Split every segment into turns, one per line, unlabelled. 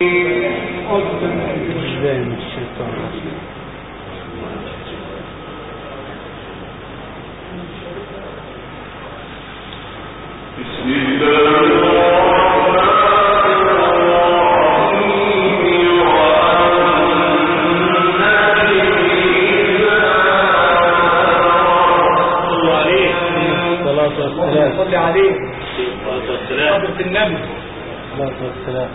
بالله من الشيطان الرجيم
صلوا عليه
الصلاة والسلام
صلي عليه
الصلاة والسلام
حضرة النبي
الصلاة والسلام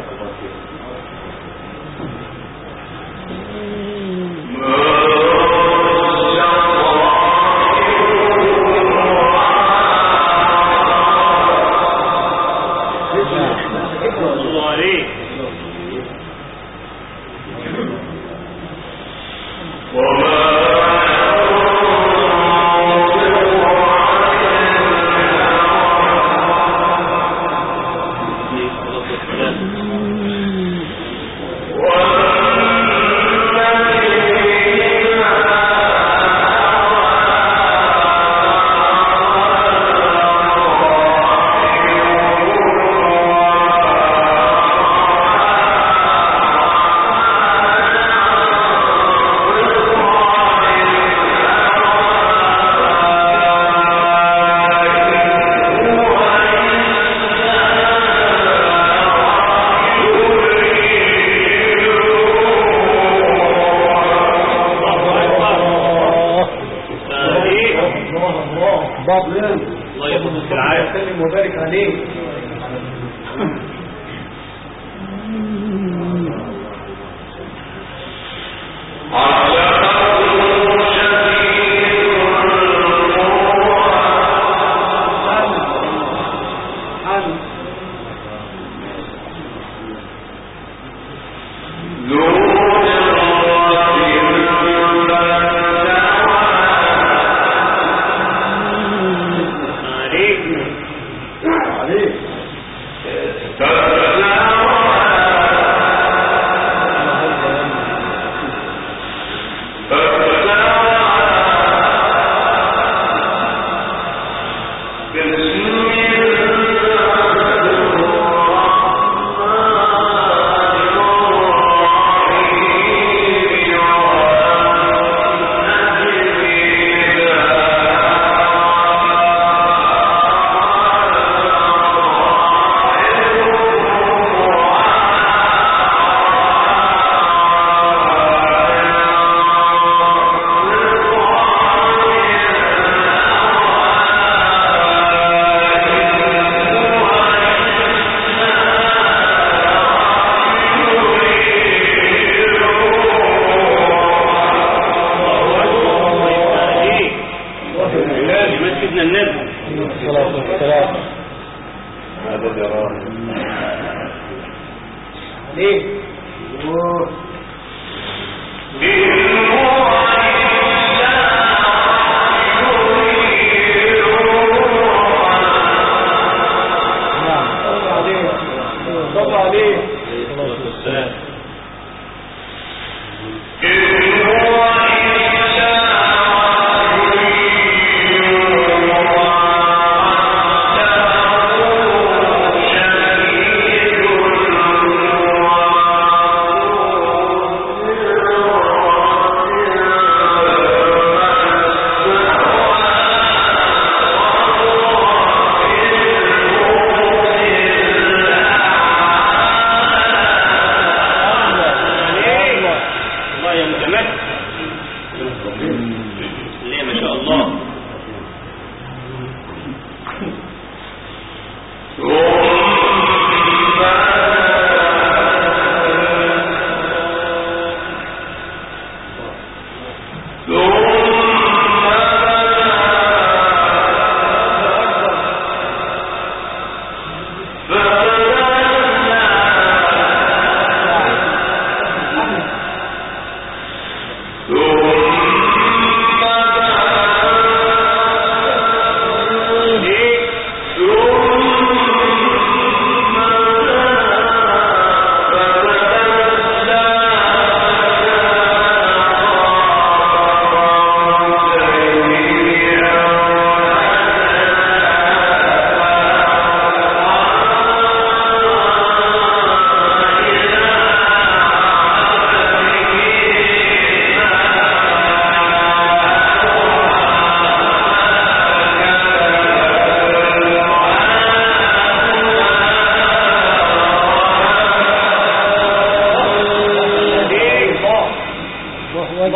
صلوا عليه الصلاة والسلام عليه
الله الله
بطل
الله يحفظك العافية
وسلم وبارك عليه
عليه لمن سيدنا النبي
الصلاة والسلام
ليه
نعم
صلى عليه صلى عليه
الصلاة والسلام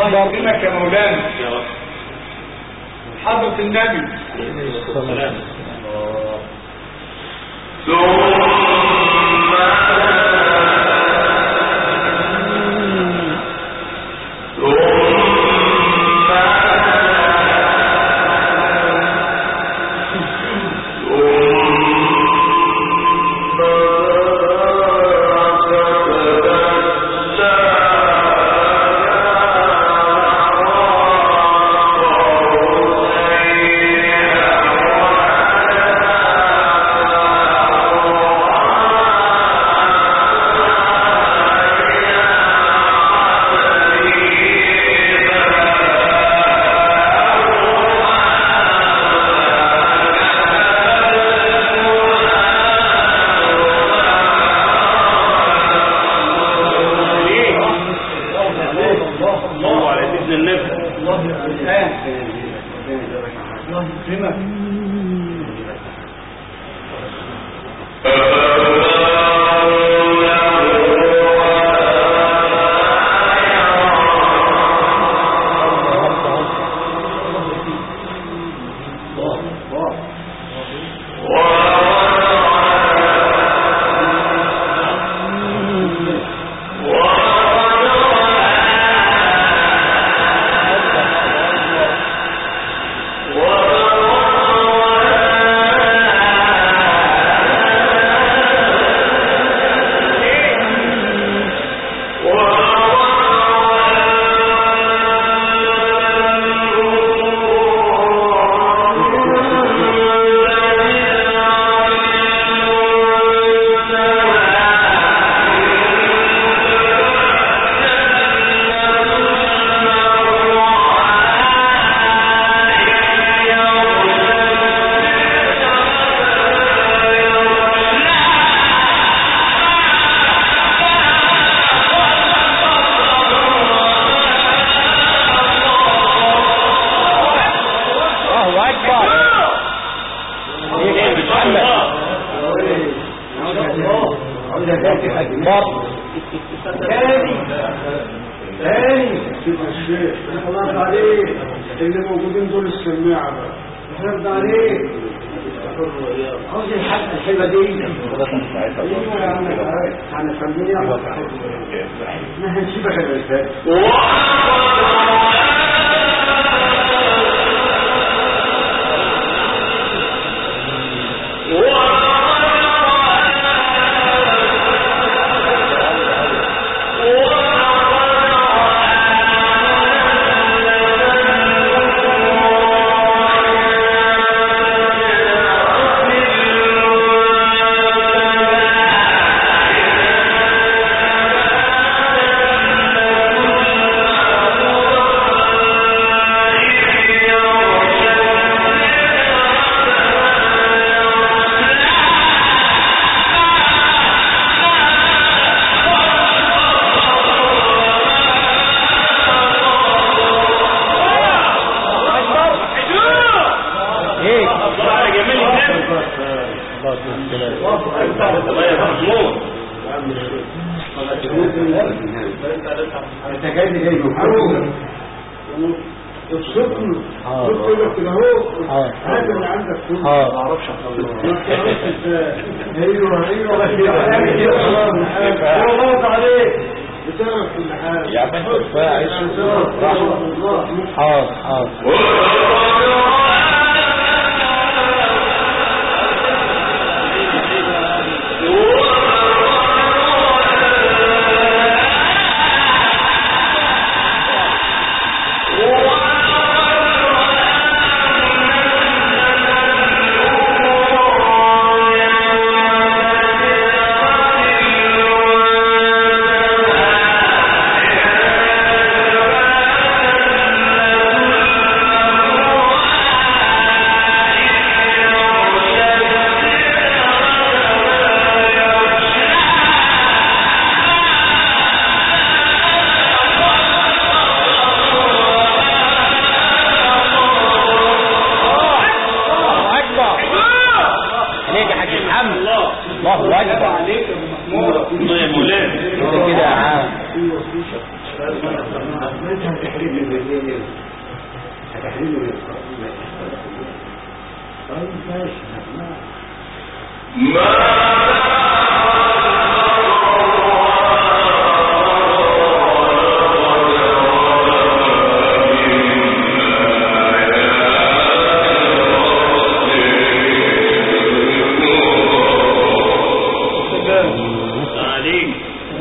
أكبر
يكرمك يا مولانا
يا رب
حضرة النبي
السلام الله على سيدنا النبي
الله الآن الله يكرمك
الله أكبر
إيه ما شاء الله
أكبر
ثاني ثاني
شوف يا الشيخ خلاص عليك اللي موجودين دول السماعة بقى فرد عليك عاوز الحق الحلوة دي ايوه يا عم هنسميها ما هنسيبك يا الاستاذ
إيه
الله على جمال النبي
الله والسلام
الله يا محمود
انت جاي لي جاي محروم ابسطني ابسط لك كده اهو
آه.
هذا اللي عندك كله
آه.
ما اعرفش ما تعرفش ازاي ايوه ايوه الله عليك بتعرف كل حاجه
يا عم انت كفاية عيش
رحمه الله
حاضر حاضر الله أكبر عليك يا حاج محمد
الله
الله أكبر
عليك يا أبو محمود
الله يا مولانا
انت كده يا عم
انت هتحرجني من ايه هتحرجني من طيب ماشي هسمع
عليك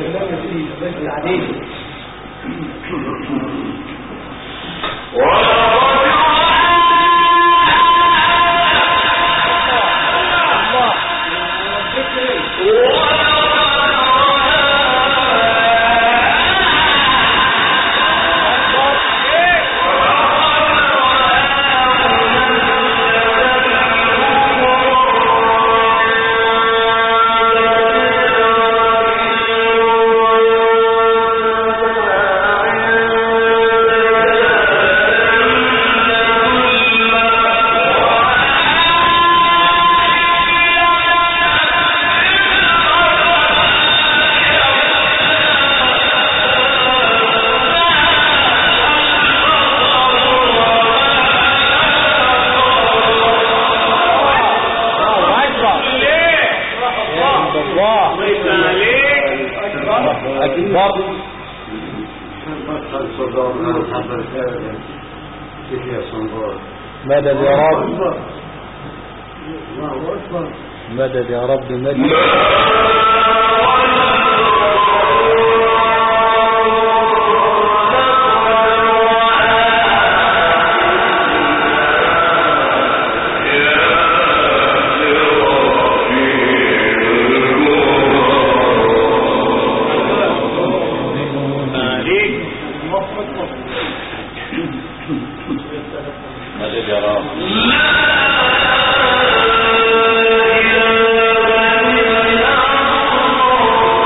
الله أكبر
ليه
الله
ليس عليك
أكبر
بطل صدور عن حضر كذا كيف يا صنبور
مدد يا رب
الله اكبر
مدد يا رب مدد
عليك
مدد يا رب